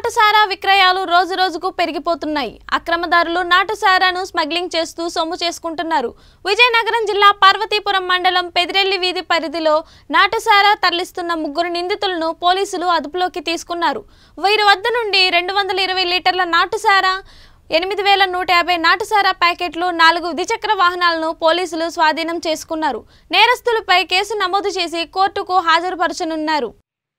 నాటుసారా విక్రయాలు రోజు రోజుకు పెరిగిపోతున్నాయి అక్రమదారులు నాటుసారాను స్మగ్లింగ్ చేస్తూ సొమ్ము చేసుకుంటున్నారు విజయనగరం జిల్లా పార్వతీపురం మండలం పెదిరెల్లి వీధి పరిధిలో నాటుసారా తరలిస్తున్న ముగ్గురు నిందితులను పోలీసులు అదుపులోకి తీసుకున్నారు వీరి వద్ద నుండి రెండు వందల ఇరవై లీటర్ల నాటుసారా ఎనిమిది వేల నూట యాభై నాటుసారా ప్యాకెట్లు నాలుగు ద్విచక్ర వాహనాలను పోలీసులు స్వాధీనం చేసుకున్నారు నేరస్తులపై కేసు నమోదు చేసి కోర్టుకు హాజరుపరచనున్నారు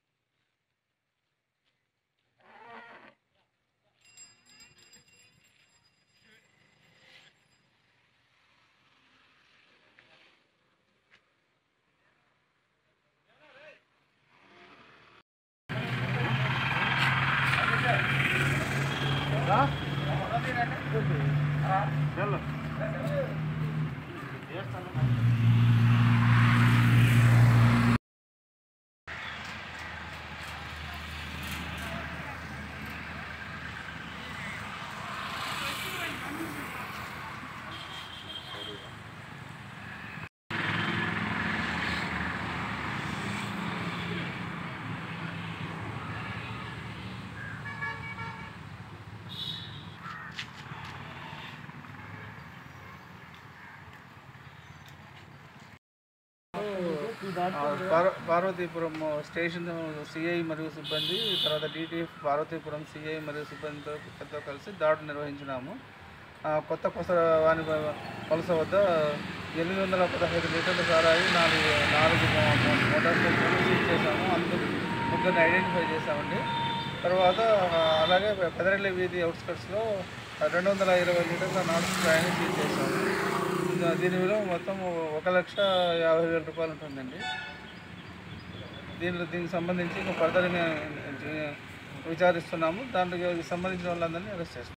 ఆ, పార్వ- పార్వతీపురం స్టేషన్ సిఐ మరియు సిబ్బంది తర్వాత డిటిఎఫ్ పార్వతీపురం సిఐ మరియు సిబ్బందితో తో కలిసి దాడులు నిర్వహించినాము ఆ, కొత్త కొత్త వాణి వలస వద్ద ఎనిమిది వందల పదహైదు లీటర్ల సారాయి నాలుగు నాలుగు మో- మో- మోటార్ సైకిల్ సీజ్ చేశాము అందుకు ముగ్గురిని ఐడెంటిఫై చేశామండి తర్వాత ఆ, అలాగే పెదరెల్లి వీధి అవుట్స్కట్స్లో రెండు వందల ఇరవై లీటర్ల నాటు స్ప్రాయిని సీజ్ చేశాము ఇంకా దీని విలువ మొత్తం ఒక లక్ష యాభై వేల రూపాయలు ఉంటుందండి దీనిలో దీనికి సంబంధించి ఇంకా ఫర్దర్గా విచారిస్తున్నాము దాంట్లో సంబంధించిన వాళ్ళందరినీ అరెస్ట్ చేస్తాం